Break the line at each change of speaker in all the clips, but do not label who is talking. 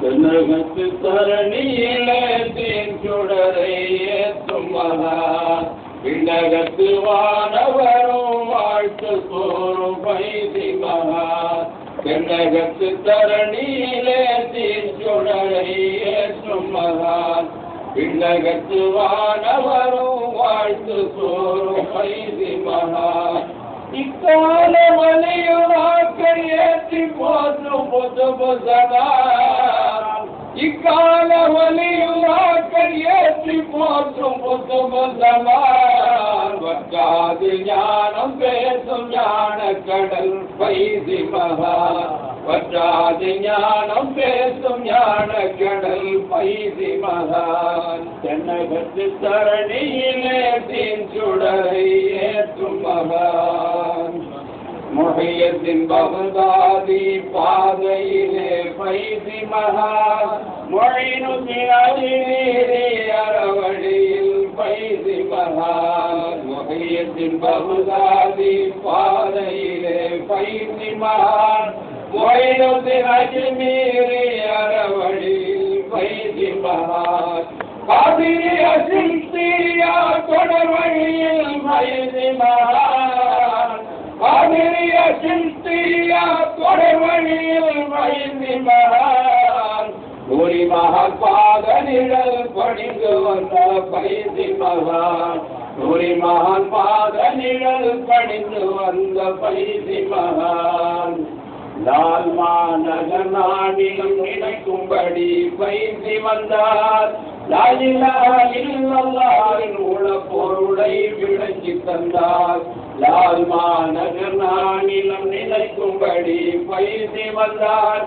தென்னகத்து தரணியிலே தேன் சுடரை ஏற்றும் மகா விண்ணகத்து வானவரும் வாழ்த்து கூறும் பைதி மகா தென்னகத்து தரணியிலே தேன் சுடரை ஏற்றும் மகா விண்ணகத்து வானவரும் வாழ்த்து கூறும் பைதி மகா இக்கால வலியுறாக்கள் ஏற்றி போற்றும் புது புதனா இக்கால வலியுறாக்கள் ஏற்றி போற்றும் புது புதனா வற்றாது ஞானம் பேசும் ஞான கடல் பைதி மகா வற்றாது ஞானம் பேசும் ஞான கடல் பைதி மகான் தென்னகத்து தரணியிலே தீன் சுடரை ஏற்றும் மகான் முகையத்தின் பகுதாதி பாதையிலே பைதி மகான் மொழினுக்கு அறவழியில் பைதி மகான் முகையத்தின் பகுதாதி பாதையிலே பைதி மகான் மொழினுக்கு அஜ்மீரி அறவழியில் பைதி மகான் காவிரி அசிந்தியா தொடர்வழியில் பைதி மகான் காவிரி அசிந்தியா தொடர்வழியில் பைதி மகான் நூறி மகான் பாத நிழல் பணிந்து வந்த பைதி மகான் நூறி மகான் பாத நிழல் பணிந்து வந்த பைதி மகான் லால் மாநகர் நாடிலும் நினைக்கும்படி பைசி வந்தார் லாயிலாயின் உள பொருளை விளக்கி தந்தார் லால் மாநகர் நாடிலும் நினைக்கும்படி பைசி வந்தார்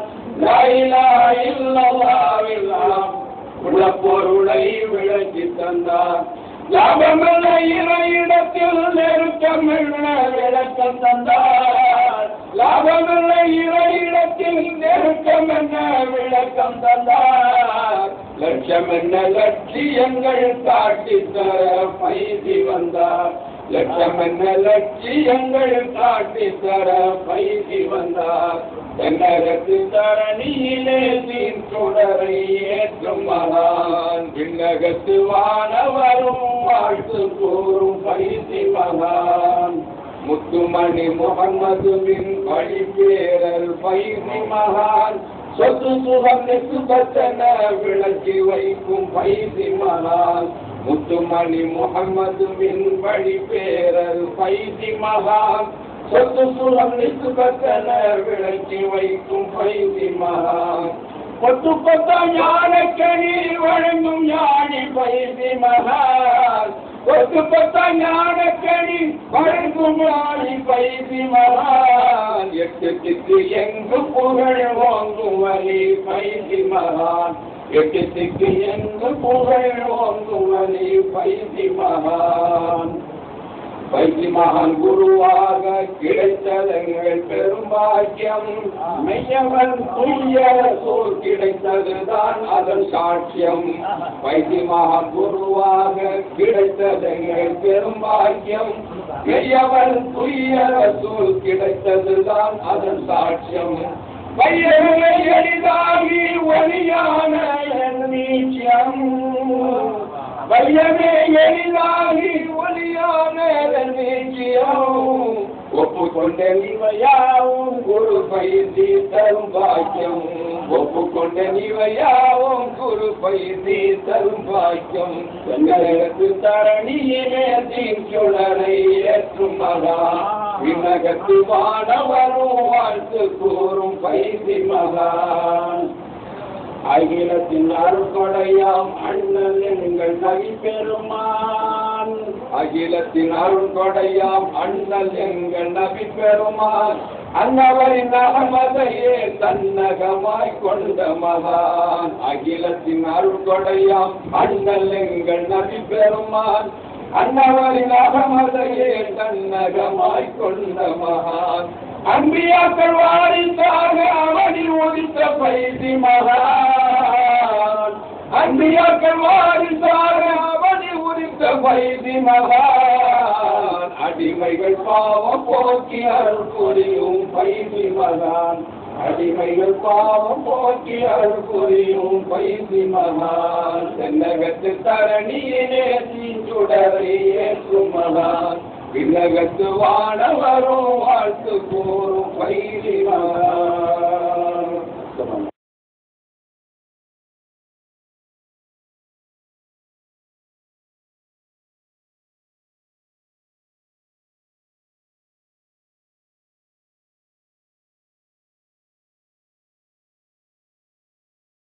லாயிலாயில் உள்ள பொருளை விளக்கி தந்தார் லாபமல்ல இறையிடத்தில் நெருக்கம் விளக்கம் தந்தார் லாபமல்ல இறையிடத்தில் நெருக்கம் என்ன விளக்கம் தந்தார் லட்சம் என்ன லட்சியங்கள் காட்டி தர பைசி வந்தார் லட்சம் என்ன லட்சியங்கள் காட்டி தர பைசி வந்தார் தென்னகத்து தரணியிலே தீன் சுடரை ஏற்றும் மகான் விண்ணகத்து வானவரும் வாழ்த்து கூறும் பைசி மகான் முத்துமணி முகம்மதுவின் வழிபேரல் பைசி மகான் சொத்து சுகம் நெசுபத்தன விளக்கி வைக்கும் பைசி மகான் முத்துமணி முகம்மதுவின் வழிபேரல் பைசி மகான் சொத்து சுகம் நிசுபத்தன விளக்கி வைக்கும் பைசி மகான் பொத்து பொத்த ஞானக்கணி வழங்கும் ஞானி பைசி மகான் பொத்து பொத்த ஞானக்கணி வழங்கும் ஞானி பைசி மகான் எட்டு திக்கு எங்கு புகழ் ஓங்கும் வலி பைசி மகான் எட்டு திக்கு எங்கு புகழ் ஓங்கும் வலி பைசி மகான் பைசி மகான் குருவாக கிடைத்ததங்கள் பெரும்பாக்கியம் மெய்யவன் துய்ய சோல் கிடைத்ததுதான் அதன் சாட்சியம் பைசி மகான் குருவாக கிடைத்ததங்கள் பெரும்பாக்கியம் மெய்யவன் துய்ய சோல் கிடைத்ததுதான் அதன் சாட்சியம் பையனை எளிதாகி ஒளியான என் நீச்சம் வையமே எளிதாகி ஒளியான நீச்சியம் ஒப்புக்கொண்ட நிவையாவும் குரு பயிர்த்தி தரும் பாக்கியம் ஒப்புக்கொண்ட நிவையாவும் குரு பயிர்த்தி தரும் பாக்கியம் தங்களுக்கு தரணியிலே தீச்சுடரை ஏற்றும் மகா விண்ணகத்து வானவரும் வாழ்த்து கூறும் பைசி மகான் அகிலத்தின் அருள்கொடையாம் அண்ணன் எங்கள் நகி பெருமான் அகிலத்தின் அருள்கொடையாம் அண்ணல் எங்கள் நபி பெருமான் அன்னவரின் அகமதையே தன்னகமாய் கொண்ட மகான் அகிலத்தின் அருள்கொடையாம் அண்ணல் எங்கள் நபி பெருமான் அன்னவரின் அகமதையே தன்னகமாய் கொண்ட மகான் அன்பியாக்கள் வாரிசாக அவனில் உதித்த பைசி மகான் அன்பியாக்கள் வாரிசாக அவனில் உதித்த பைசி மகான் அடிமைகள் பாவம் போக்கி அருள் புரியும் பைசி மகான் அடிமைகள் பாவம் போக்கி அருள் புரியும் பைசி மகான் தென்னகத்து தரணியிலே தீச்சுடரை ஏற்றும் மகான் விண்ணகத்து வானவரும் வாழ்த்து கூறும் பைசி மகான்